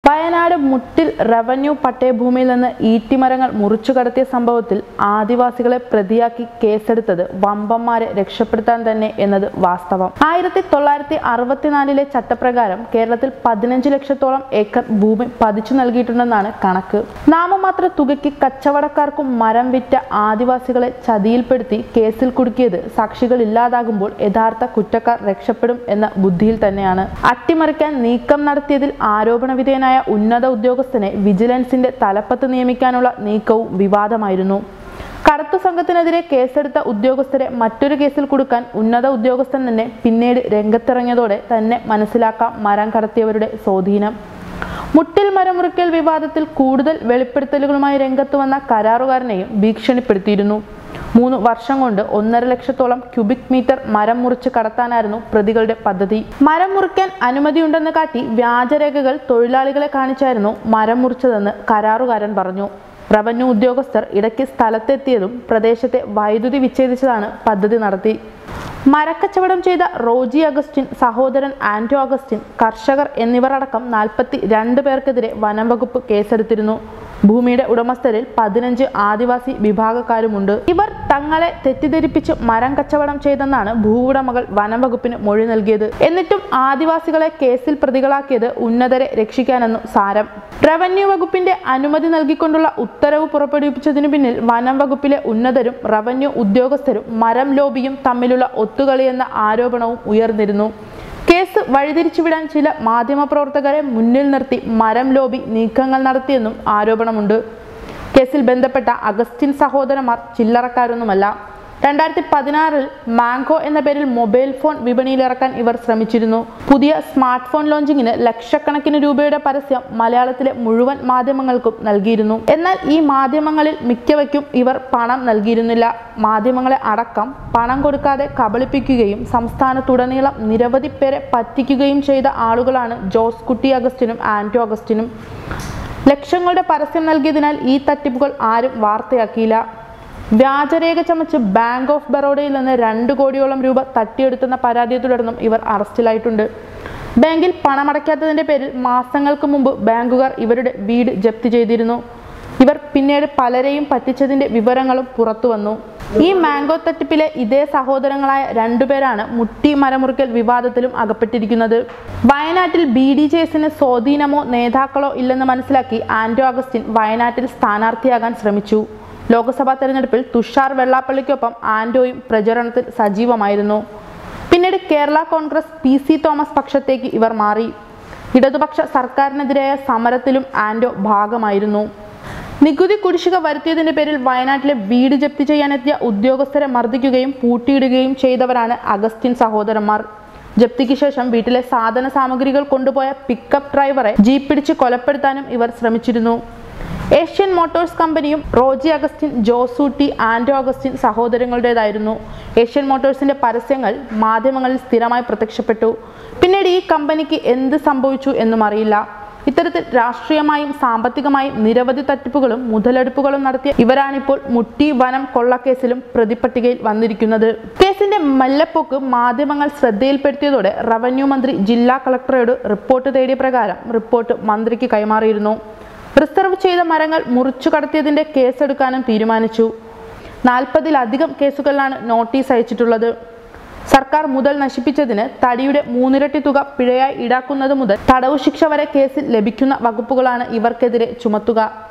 വയനാട് മുട്ടിൽ റവന്യൂ പട്ടയഭൂമിയിൽ നിന്ന് ഈട്ടിമരങ്ങൾ മുറിച്ചു കടത്തിയ സംഭവത്തിൽ ആദിവാസികളെ പ്രതിയാക്കി കേസെടുത്തത് വമ്പന്മാരെ രക്ഷപ്പെടുത്താൻ തന്നെ എന്നത് വാസ്തവം ആയിരത്തി തൊള്ളായിരത്തി അറുപത്തിനാലിലെ ചട്ടപ്രകാരം കേരളത്തിൽ പതിനഞ്ച് ലക്ഷത്തോളം ഏക്കർ ഭൂമി പതിച്ചു നൽകിയിട്ടുണ്ടെന്നാണ് കണക്ക് നാമമാത്ര തുകയ്ക്ക് കച്ചവടക്കാർക്കും മരം വിറ്റ ആദിവാസികളെ ചതിയിൽപ്പെടുത്തി കേസിൽ കുടുക്കിയത് സാക്ഷികൾ ഇല്ലാതാകുമ്പോൾ യഥാർത്ഥ കുറ്റക്കാർ രക്ഷപ്പെടും എന്ന ബുദ്ധിയിൽ തന്നെയാണ് അട്ടിമറിക്കാൻ നീക്കം നടത്തിയതിൽ ആരോപണ വിധേയനായ ഉന്നത ഉദ്യോഗസ്ഥനെ വിജിലൻസിന്റെ തലപ്പത്ത് നിയമിക്കാനുള്ള നീക്കവും വിവാദമായിരുന്നു കടത്തു സംഘത്തിനെതിരെ കേസെടുത്ത ഉദ്യോഗസ്ഥരെ മറ്റൊരു കേസിൽ കൊടുക്കാൻ ഉന്നത ഉദ്യോഗസ്ഥൻ തന്നെ പിന്നീട് രംഗത്തിറങ്ങിയതോടെ തന്നെ മനസ്സിലാക്കാം മരം കടത്തിയവരുടെ സ്വാധീനം മുട്ടിൽ മരമുറിക്കൽ വിവാദത്തിൽ കൂടുതൽ വെളിപ്പെടുത്തലുകളുമായി രംഗത്ത് വന്ന കരാറുകാരനെയും ഭീഷണിപ്പെടുത്തിയിരുന്നു മൂന്ന് വർഷം കൊണ്ട് ഒന്നര ലക്ഷത്തോളം ക്യൂബിക് മീറ്റർ മരം മുറിച്ച് കടത്താനായിരുന്നു പ്രതികളുടെ പദ്ധതി മരം മുറിക്കാൻ അനുമതിയുണ്ടെന്ന് കാട്ടി വ്യാജരേഖകൾ തൊഴിലാളികളെ കാണിച്ചായിരുന്നു മരം മുറിച്ചതെന്ന് കരാറുകാരൻ പറഞ്ഞു റവന്യൂ ഉദ്യോഗസ്ഥർ ഇടയ്ക്ക് സ്ഥലത്തെത്തിയതും പ്രദേശത്തെ വൈദ്യുതി വിച്ഛേദിച്ചതാണ് പദ്ധതി നടത്തി മരക്കച്ചവടം ചെയ്ത റോജി അഗസ്റ്റിൻ സഹോദരൻ ആന്റോ അഗസ്റ്റിൻ കർഷകർ എന്നിവർ അടക്കം നാൽപ്പത്തി രണ്ട് പേർക്കെതിരെ വനം വകുപ്പ് കേസെടുത്തിരുന്നു ഭൂമിയുടെ ഉടമസ്ഥരിൽ പതിനഞ്ച് ആദിവാസി വിഭാഗക്കാരുമുണ്ട് ഇവർ തങ്ങളെ തെറ്റിദ്ധരിപ്പിച്ച് മരം കച്ചവടം ചെയ്തെന്നാണ് ഭൂവുടമകൾ വനം വകുപ്പിന് മൊഴി നൽകിയത് എന്നിട്ടും ആദിവാസികളെ കേസിൽ പ്രതികളാക്കിയത് ഉന്നതരെ രക്ഷിക്കാനെന്നു സാരം റവന്യൂ വകുപ്പിന്റെ അനുമതി നൽകിക്കൊണ്ടുള്ള ഉത്തരവ് പുറപ്പെടുവിപ്പിച്ചതിനു പിന്നിൽ വനം വകുപ്പിലെ ഉന്നതരും റവന്യൂ ഉദ്യോഗസ്ഥരും മരം ലോബിയും തമ്മിലുള്ള ഒത്തുകളിയെന്ന ആരോപണവും ഉയർന്നിരുന്നു കേസ് വഴിതിരിച്ചുവിടാൻ ചില മാധ്യമപ്രവർത്തകരെ മുന്നിൽ നിർത്തി മരം ലോബി നീക്കങ്ങൾ നടത്തിയെന്നും ആരോപണമുണ്ട് കേസിൽ ബന്ധപ്പെട്ട അഗസ്റ്റിൻ സഹോദരന്മാർ ചില്ലറക്കാരൊന്നുമല്ല രണ്ടായിരത്തി പതിനാറിൽ മാംഗോ എന്ന പേരിൽ മൊബൈൽ ഫോൺ വിപണിയിലിറക്കാൻ ഇവർ ശ്രമിച്ചിരുന്നു പുതിയ സ്മാർട്ട് ഫോൺ ലോഞ്ചിങ്ങിന് ലക്ഷക്കണക്കിന് രൂപയുടെ പരസ്യം മലയാളത്തിലെ മുഴുവൻ മാധ്യമങ്ങൾക്കും നൽകിയിരുന്നു എന്നാൽ ഈ മാധ്യമങ്ങളിൽ മിക്കവയ്ക്കും ഇവർ പണം നൽകിയിരുന്നില്ല മാധ്യമങ്ങളെ അടക്കം പണം കൊടുക്കാതെ കബളിപ്പിക്കുകയും സംസ്ഥാനത്തുടനീളം നിരവധി പേരെ പറ്റിക്കുകയും ചെയ്ത ആളുകളാണ് ജോസ് കുട്ടി അഗസ്റ്റിനും ആന്റോ അഗസ്റ്റിനും ലക്ഷങ്ങളുടെ പരസ്യം നൽകിയതിനാൽ ഈ തട്ടിപ്പുകൾ ആരും വാർത്തയാക്കിയില്ല വ്യാജരേഖ ചമച്ച് ബാങ്ക് ഓഫ് ബറോഡയിൽ നിന്ന് രണ്ട് കോടിയോളം രൂപ തട്ടിയെടുത്തെന്ന പരാതിയെ തുടർന്നും ഇവർ അറസ്റ്റിലായിട്ടുണ്ട് ബാങ്കിൽ പണമടയ്ക്കാത്തതിന്റെ പേരിൽ മാസങ്ങൾക്ക് മുമ്പ് ബാങ്കുകാർ ഇവരുടെ വീട് ജപ്തി ചെയ്തിരുന്നു ഇവർ പിന്നീട് പലരെയും പറ്റിച്ചതിന്റെ വിവരങ്ങളും പുറത്തു വന്നു ഈ മാംഗോ തട്ടിപ്പിലെ ഇതേ സഹോദരങ്ങളായ രണ്ടുപേരാണ് മുട്ടി മരമുറിക്കൽ വിവാദത്തിലും അകപ്പെട്ടിരിക്കുന്നത് വയനാട്ടിൽ ബി ഡി ജെ എസിന് സ്വാധീനമോ നേതാക്കളോ ഇല്ലെന്ന് മനസ്സിലാക്കി ആന്റോ അഗസ്റ്റിൻ വയനാട്ടിൽ സ്ഥാനാർത്ഥിയാകാൻ ശ്രമിച്ചു ലോക്സഭാ തെരഞ്ഞെടുപ്പിൽ തുഷാർ വെള്ളാപ്പള്ളിക്കൊപ്പം ആന്റോയും പ്രചരണത്തിൽ സജീവമായിരുന്നു പിന്നീട് കേരള കോൺഗ്രസ് പി സി തോമസ് പക്ഷത്തേക്ക് ഇവർ മാറി ഇടതുപക്ഷ സർക്കാരിനെതിരായ സമരത്തിലും ആന്റോ ഭാഗമായിരുന്നു നികുതി കുടിശ്ശിക വരുത്തിയതിന്റെ പേരിൽ വയനാട്ടിലെ വീട് ജപ്തി ചെയ്യാനെത്തിയ ഉദ്യോഗസ്ഥരെ മർദ്ദിക്കുകയും പൂട്ടിയിടുകയും ചെയ്തവരാണ് അഗസ്റ്റിൻ സഹോദരന്മാർ ജപ്തിക്ക് ശേഷം വീട്ടിലെ സാധന സാമഗ്രികൾ കൊണ്ടുപോയ പിക്കപ്പ് ഡ്രൈവറെ ജീപ്പ് പിടിച്ച് കൊലപ്പെടുത്താനും ഇവർ ശ്രമിച്ചിരുന്നു ഏഷ്യൻ മോട്ടോഴ്സ് കമ്പനിയും റോജി അഗസ്റ്റിൻ ജോസൂട്ടി ആന്റോ അഗസ്റ്റിൻ സഹോദരങ്ങളുടേതായിരുന്നു ഏഷ്യൻ മോട്ടോഴ്സിന്റെ പരസ്യങ്ങൾ മാധ്യമങ്ങളിൽ സ്ഥിരമായി പ്രത്യക്ഷപ്പെട്ടു പിന്നീട് ഈ കമ്പനിക്ക് എന്ത് സംഭവിച്ചു എന്നും അറിയില്ല ഇത്തരത്തിൽ രാഷ്ട്രീയമായും സാമ്പത്തികമായും നിരവധി തട്ടിപ്പുകളും മുതലെടുപ്പുകളും നടത്തിയ ഇവരാണിപ്പോൾ മുട്ടി വനം കൊള്ളക്കേസിലും പ്രതിപട്ടികയിൽ വന്നിരിക്കുന്നത് കേസിന്റെ മെല്ലെപ്പോക്ക് മാധ്യമങ്ങൾ ശ്രദ്ധയിൽപ്പെടുത്തിയതോടെ റവന്യൂ മന്ത്രി ജില്ലാ കളക്ടറോട് റിപ്പോർട്ട് തേടിയ പ്രകാരം റിപ്പോർട്ട് മന്ത്രിക്ക് കൈമാറിയിരുന്നു റിസർവ് ചെയ്ത മരങ്ങൾ മുറിച്ചു കടത്തിയതിന്റെ കേസെടുക്കാനും തീരുമാനിച്ചു നാൽപ്പതിലധികം കേസുകളിലാണ് നോട്ടീസ് അയച്ചിട്ടുള്ളത് സർക്കാർ മുതൽ നശിപ്പിച്ചതിന് തടിയുടെ മൂന്നിരട്ടി തുക പിഴയായി ഈടാക്കുന്നത് മുതൽ തടവു ശിക്ഷ വരെ കേസിൽ ലഭിക്കുന്ന വകുപ്പുകളാണ് ഇവർക്കെതിരെ ചുമത്തുക